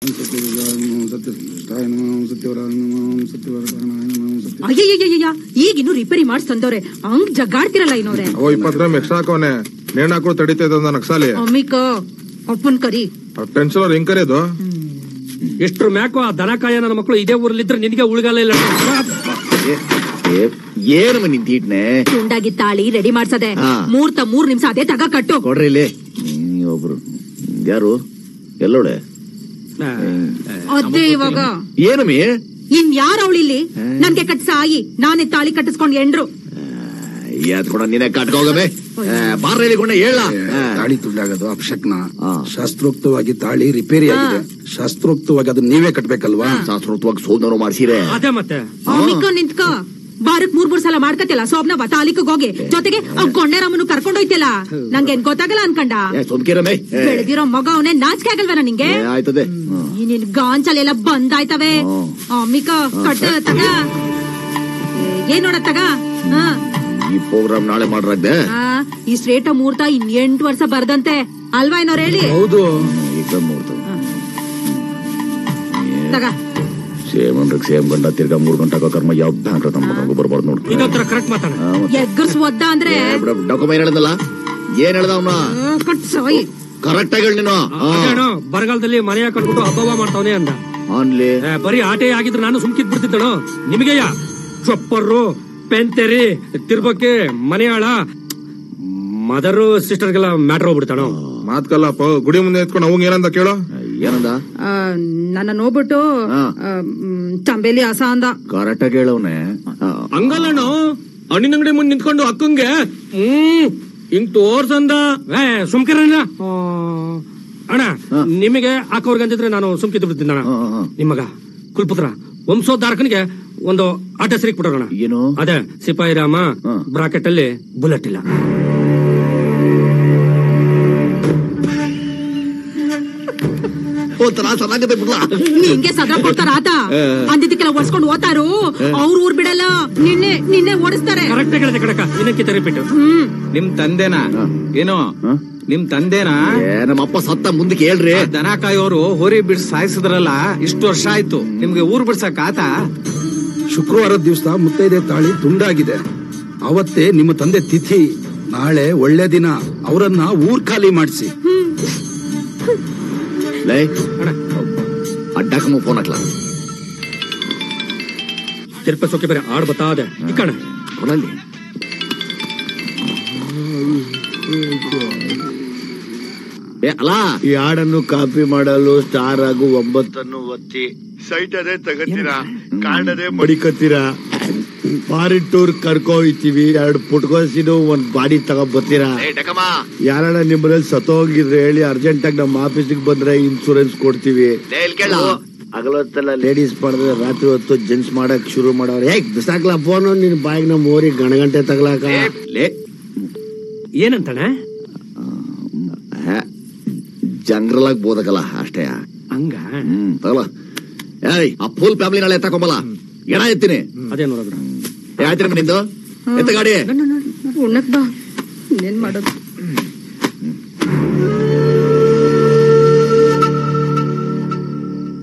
ಅಯ್ಯಯ್ಯಯ್ಯ ಈಗ ಇನ್ನು ರಿಪೇರಿ ಮಾಡಿಸ್ ತಂದವ್ರೆ ಹಂಗ್ ಜಗ್ಗಾಡ್ತಿರಲ್ಲ ಇನ್ನೋರೆ ಓ ಇಪ್ಪತ್ ಗ್ರಾಮ್ ಎಕ್ಸ್ಟ್ರಾ ಹಾಕೋನೆ ನೇಣ್ ಹಾಕೊಂಡು ತಡಿತಾ ಇದ್ದ ನಕ್ಸಾಲಿ ಅಮ್ಮಿಕ ಅಪ್ಪನ್ ಕರಿ ಟೆನ್ಷನ್ ಅವ್ರು ಹೆಂಗ್ ಕರೆಯೋದು ಎಷ್ಟ್ರ ಮ್ಯಾಕು ಆ ದನ ಕಾಯ ನನ್ನ ಮಕ್ಕಳು ಇದೇ ಊರಲ್ಲಿದ್ರೆ ನಿನಗೆ ಉಳ್ಗಾಲ ಇಲ್ಲ ಏನು ನಿಂತೀಟ್ನೆ ತುಂಡಾಗಿ ತಾಳಿ ರೆಡಿ ಮಾಡ್ಸದೆ ಹಾ. ಮೂರ್ತ ಮೂರ್ ನಿಮಿಷ ಅದೇ ತಗ ಕಟ್ಟು ಕೊಡ್ರಿ ಇಲ್ಲಿ ಹ್ಮ್, ಒಬ್ರು ಯಾರು ಎಲ್ಲೋಳೆ ಅದೇ ಇವಾಗ ಏನಮ್ಮಿ ಇನ್ ಯಾರ ಅವಳಿಲ್ಲಿ ನನ್ಗೆ ಕಟ್ ಸಾಯಿ ನಾನೇ ತಾಳಿ ಕಟ್ಟಿಸ್ಕೊಂಡ್ ಎಂಡ್ರು ಎತ್ಕೊಂಡ ನೀನೆ ಕಟ್ಕೋಗಬೇ ಬಾರ ಹೇಳಿಕೊಂಡ ಹೇಳ ತಾಳಿ ತುಂಡಾಗೋದು ಅಪಶಕ್ನ ಹಾ. ಶಾಸ್ತ್ರೋಕ್ತವಾಗಿ ತಾಳಿ ರಿಪೇರಿ ಆಗಿದೆ ಶಾಸ್ತ್ರೋಕ್ತವಾಗಿ ಅದನ್ನ ನೀವೇ ಕಟ್ಬೇಕಲ್ವಾ ಶಾಸ್ತ್ರೋಕ್ತವಾಗಿ ಸೋದನರು ಮಾಡಿಸಿರೆ ಅದೇ ಮತ್ತೆ ಅಮ್ಮಿಕ ನಿಂತ್ಕ ಬಾರಕ್ ಮೂರ್ ಮೂರ್ ಸಲ ಮಾಡ್ಕತಿಲ್ಲ ಸೋಬ್ನವ ತಾಲಿಕ್ ಹೋಗಿ ಜೊತೆಗೆ ಅವ್ ಕೊಂಡೆರಮ್ಮನು ಕರ್ಕೊಂಡೋಯ್ತಿಲ್ಲ ನಂಗೆ ಏನ್ ಗೊತ್ತಾಗಲ್ಲ ಅನ್ಕಂಡ ಸೋಮ್ಕಿರಮೇ ಬೆಳೆದಿರೋ ಮಗ ಅವನೇ ನಾಚಿಕೆ ಆಗಲ್ವೇನ ನಿಂಗೆ ಆಯ್ತದೆ ಈ ನಿನ್ ಗಾಂಚಲ್ ಎಲ್ಲ ಬಂದಾಯ್ತವೆ ಹ್ಮ್. ಅಮ್ಮಿಕ ಕಟ್ಟ ತಗ ಏನ್ ನೋಡ ತಗ ಹಾ ಈ ಪ್ರೋಗ್ರಾಮ್ ನಾಳೆ ಮಾಡ್ರಾಗ್ದೆ ಆ, ಈ ಶ್ರೇಷ್ಠ ಮುಹೂರ್ತ ಇನ್ ಎಂಟು ವರ್ಷ ಬರ್ದಂತೆ ಅಲ್ವಾ ಏನೋರ್ ಹೇಳಿ ಹೌದು ಈಗ ಮುಹೂರ್ತ ತಗ ಸೇಮ್ ಸೇಮ್ ಗಂಡ ತಿರ್ಗಾ ಮೂರ್ ಗಂಟೆ ಹಾಕೋ ಕರ್ಮ ಯಾವ ಬ್ಯಾಂಕ್ ತಮ್ಮ ಮಗನಿಗೂ ಬರ್ಬಾರ್ದು ನೋಡು ಇದೊಂಥರ ಕರೆಕ್ಟ್ ಮಾತಾಡ ಎಗ್ಗರ್ಸ್ ಒದ್ದ ಅಂದ್ರೆ ಡಾಕ್ಯುಮೆಂಟ್ ಹೇಳದಲ್ಲ ಏನ್ ಹೇಳ್ದ ಅವನ ಆ, ಕಟ್ ಸಾಯಿ ಕರೆಕ್ಟ್ ಆಗಿ ಹೇಳಿ ನೀನು ಅದೇನೋ ಬರಗಾಲದಲ್ಲಿ ಮನೆ ಕಟ್ಬಿಟ್ಟು ಹಬ್ಬವ ಮಾಡ್ತಾವನೆ ಅಂದ ಆನ್ಲಿ ಏ, ಬರೀ ಆಟೆ ಆಗಿದ್ರೆ ನಾನು ಸುಮ್ಕಿದ್ ಬಿಡ್ತಿದ್ದಳು ನಿಮಗೆಯ ಚೊಪ್ಪರು ಪೆಂತೆರಿ ತಿರ್ಬಕ್ಕೆ ಮನೆಯಾಳ ಮದರು ಸಿಸ್ಟರ್ಗೆಲ್ಲ ಮ್ಯಾಟ್ರ್ ಹೋಗ್ಬಿಡ್ತಾನೋ ಮಾತ್ಕಲ್ಲಪ್ಪ ಗುಡಿ ಮುಂದೆ ಎತ್ಕೊಂಡು ಅವಂಗ ಏನಂತ ಕೇಳೋ ಏನಂದ ಆ, ನನ್ನ ನೋಡ್ಬಿಟ್ಟು ಹಾ. ಆ, ಮ್, ಚಂಬೇಲಿ ಹಸ ಅಂದ ಕರೆಕ್ಟ್ ಆಗಿ ಹೇಳವನೆ ಹಂಗಲ್ಲಣ್ಣ ಹಣ್ಣಿನ ಅಂಗಡಿ ಮುಂದೆ ನಿಂತ್ಕೊಂಡು ಅಕ್ಕಂಗೆ ಹ್ಮ್ ಹಿಂಗ್ ತೋರ್ಸಂದ ಏ ಸುಮ್ಕಿರಣ್ಣ ಆ, ಅಣ್ಣ ಹಾ. ನಿಮಗೆ ಹಾಕೋರ್ಗೆ ಅಂತಿದ್ರೆ ನಾನು ಸುಮ್ಕಿದ್ದು ಬಿಡ್ತೀನಿ ಅಣ್ಣ ಹಾ, ಹಾ. ನಿಮ್ಮಗ ಕುಲ್ಪುತ್ರ ವಂಶೋದ್ಧಾರಕನಿಗೆ ಒಂದು ಆಟ ಸರಿಗೆ ಬಿಟ್ಟೋಣ ಏನು ಅದೇ ಸಿಪಾಯಿ ರಾಮ ಹಾ. ಬ್ರಾಕೆಟ್ ಅಲ್ಲಿ ಬುಲೆಟ್ ಇಲ್ಲ ಓ ತರ ಚೆನ್ನಾಗಿದೆ ಬಿಡ್ಲಾ ನಿಂಗೆ ಸದ್ರ ಕೊಡ್ತಾರ ಆತ ಅಂದಿದ್ದಕ್ಕೆಲ್ಲ ಓಡಿಸ್ಕೊಂಡು ಓದ್ತಾರು ಅವ್ರ ಊರ್ ಬಿಡಲ್ಲ ನಿನ್ನೆ ನಿನ್ನೆ ಓಡಿಸ್ತಾರೆ ಕರೆಕ್ಟ್ ಹೇಳಿದೆ ಕಡಕ ಇನ್ನಕ್ಕೆ ರಿಪೀಟ್ ಹ್ಮ್ ನಿಮ್ ತಂದೆನಾ ಏನು ಹ? ನಿಮ್ ತಂದೆನಾ ಏ ನಮ್ಮಪ್ಪ ಸತ್ತ ಮುಂದಕ್ಕೆ ಹೇಳ್ರಿ ಆ ದನ ಕಾಯೋರು ಹೋರಿ ಬಿಡ್ಸ್ ಸಾಯಿಸಿದ್ರಲ್ಲ ಇಷ್ಟು ವರ್ಷ ಆಯ್ತು ನಿಮ್ಗೆ ಊರ್ ಬಿಡ್ಸಕ್ ಆತ ಶುಕ್ರವಾರದ ದಿವಸ ಮುತ್ತೈದೆ ತಾಳಿ ತುಂಡಾಗಿದೆ ಅವತ್ತೇ ನಿಮ್ಮ ತಂದೆ ತಿಥಿ ನಾಳೆ ಒಳ್ಳೆ ದಿನ ಅವರನ್ನ ಊರ್ ಖಾಲಿ ಮಾಡಿಸಿ ಲೇ ಅಡ್ಡಕ್ಕಮ್ಮ ಫೋನ್ ಹಾಕ್ಲಾ ತಿರುಪತಿ ಸೊಕ್ಕೆ ಬೇರೆ ಆಡ್ ಬತ್ತಾದೆ ಇಕ್ಕಣ ಕೊಡಲ್ಲಿ ಏ ಅಲ್ಲ ಈ ಹಾಡನ್ನು ಕಾಪಿ ಮಾಡಲು ಸ್ಟಾರ್ ಆಗು ಒಂಬತ್ತನ್ನು ಒತ್ತಿ ಸೈಟ್ ಅದೇ ತಗತ್ತೀರಾ ಕಾರ್ಡ್ ಅದೇ ಮಡಿಕತ್ತೀರಾ ಫಾರಿನ್ ಟೂರ್ ಕರ್ಕೊ ಹೋಯ್ತೀವಿ ಎರಡು ಪುಟ್ಕೋಸಿನು ಒಂದ್ ಬಾಡಿ ತಗೊಂಡ್ ಬರ್ತೀರಾ ಏ ಡಕಮ್ಮ ಯಾರನ್ನ ನಿಮ್ಮಲ್ಲಿ ಸತ್ತೋಗಿದ್ರೆ ಹೇಳಿ ಅರ್ಜೆಂಟ್ ಆಗಿ ನಮ್ಮ ಆಫೀಸಿಗೆ ಬಂದ್ರೆ ಇನ್ಸೂರೆನ್ಸ್ ಕೊಡ್ತೀವಿ ಲೇ ಇಲ್ಲಿ ಕೇಳ ಹಗಲೊತ್ತೆಲ್ಲ ಲೇಡೀಸ್ ಮಾಡಿದ್ರೆ ರಾತ್ರಿ ಹೊತ್ತು ಜೆಂಟ್ಸ್ ಮಾಡಕ್ ಶುರು ಮಾಡವ್ರೆ ಹೇಗ್ ಬಿಸಾಕ್ಲಾ ಫೋನು ನಿನ್ ಬಾಯಿಗೆ ನಮ್ಮ ಊರಿ ಗಣಗಂಟೆ ತಗ್ಲಾಕ ಲೇ, ಲೇ ಏನಂತಾನೆ ಜನರಲ್ ಆಗಿ ಬೋದಕಲ್ಲ ಅಷ್ಟೇ ಹಂಗ ಹ್ಮ್ ತಗಲ ಏಯ್ ಆ ಫುಲ್ ಫ್ಯಾಮಿಲಿ ನಾಳೆ ಎತ್ತಕೊಂಬಲ್ಲ ಎಣ ಎತ್ತೀನಿ ಅದೇ ನೋಡೋದು ಏ ಆಯ್ತು ನಿಂದು ಎತ್ತ ಗಾಡಿ ಉಣ್ಣಕ್ ಬಾ ಏನ್ ಮಾಡೋದು